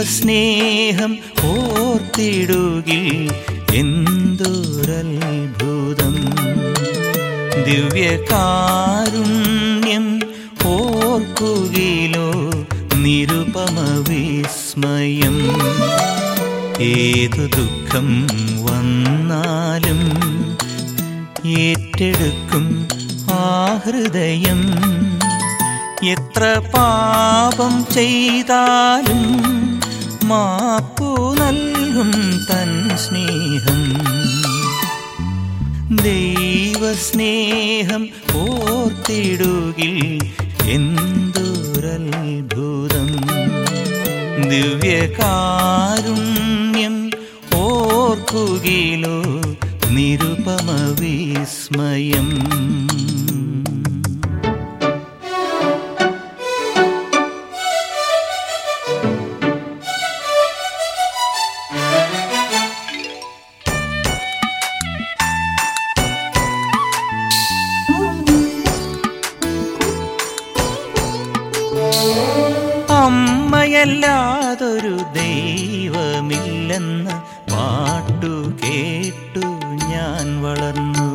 ദൈവസ്നേഹം ഓർത്തിടുകിൽ എന്തൊരത്ഭുതം ദിവ്യകാരുണ്യം ഓർക്കുകിലോ നിരുപമ വിസ്മയം ഏതു ദുഃഖം വന്നാലും ഏറ്റെടുക്കും ആ ഹൃദയം എത്ര പാപം ചെയ്താലും മാപ്പു നൽകും തൻ സ്നേഹം ദൈവസ്നേഹം ഓർത്തിടുകിൽ എന്തൊരത്ഭുതം ദിവ്യകാരുണ്യം ഓർക്കുകിലോ നിരുപമ വിസ്മയം അമ്മയല്ലാതൊരു ദൈവമില്ലെന്ന് പാട്ടു കേട്ടു ഞാൻ വളർന്നു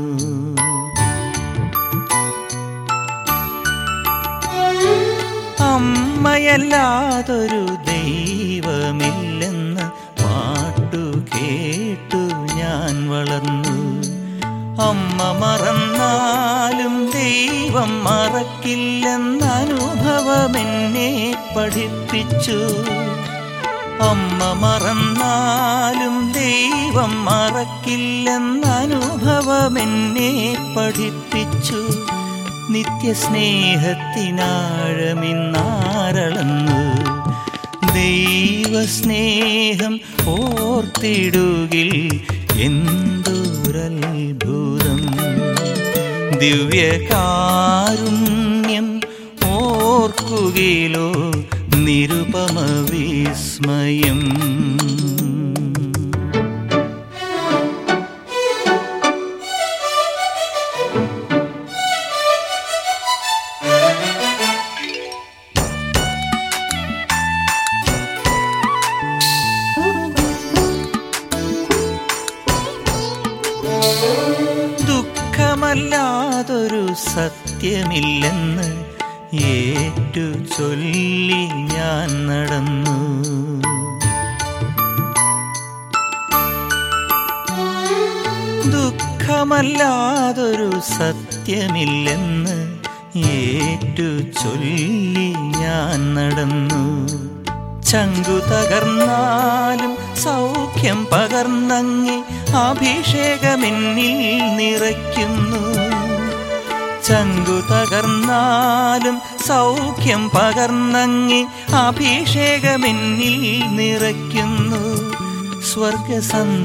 അമ്മയല്ലാതൊരു ദൈവമില്ലെന്ന് പാട്ടു കേട്ടു ഞാൻ വളർന്നു അമ്മ മറന്നാലും ദൈവം മറക്കില്ലെന്ന അനുഭവം എന്നെ പഠിപ്പിച്ചു അമ്മ മറന്നാലും ദൈവം മറക്കില്ലെന്ന അനുഭവം എന്നെ പഠിപ്പിച്ചു നിത്യസ്നേഹത്തിനാഴമിന്നാരളന്നു ദൈവസ്നേഹം ഓർത്തിടുകിൽ എന്തൊരത്ഭുതം ദിവ്യകാരുണ്യം ഓർക്കുകിലോ നിരുപമ വിസ്മയം ദുഃഖമല്ലാതൊരു സത്യമില്ലെന്ന് ഏറ്റു ചൊല്ലി ഞാൻ നടന്നു ദുഃഖമല്ലാതൊരു സത്യമില്ലെന്ന് ഏറ്റു ചൊല്ലി ഞാൻ നടന്നു ചങ്കു തകർന്നാലും സൗഖ്യം പകർന്നങ്ങി അഭിഷേകമെന്നിൽ നിറയ്ക്കുന്നു ചങ്കു തകർന്നാലും സൗഖ്യം പകർന്നങ്ങി അഭിഷേകമെന്നിൽ നിറയ്ക്കുന്നു സ്വർഗസന്ത